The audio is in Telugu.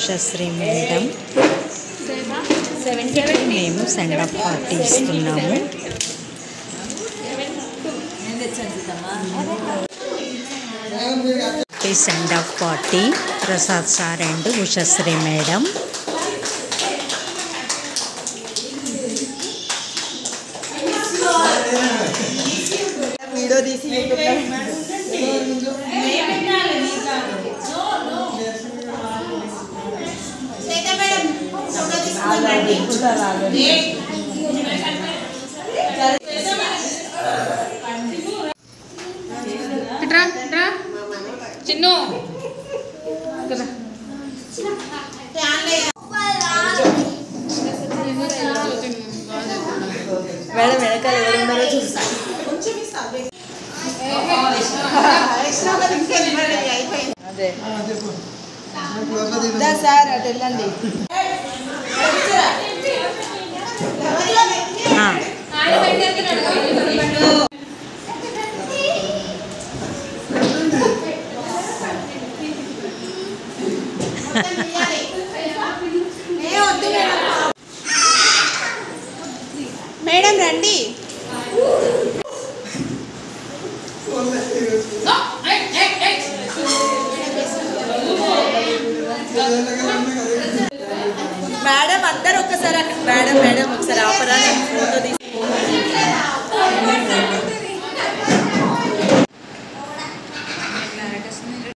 ఉషశ్రీ మేడం మేము సెండ్ ఆఫ్ పార్టీ ఇస్తున్నాము ఈ send off party Prasad sir and Ushasri madam video తీసి ఇట్రా ఇట్రా చిన్ను కదా మేడం వెనకాల ఎవరు ఉన్నారో చూస్తా అదే దా సార్ అటు వెళ్ళండి ఆ, మేడం రండి మేడం అందరు ఒక్కసారి అక్కడ- మేడం మేడం ఒకసారి ఆపరా నేను ఫోటో తీసి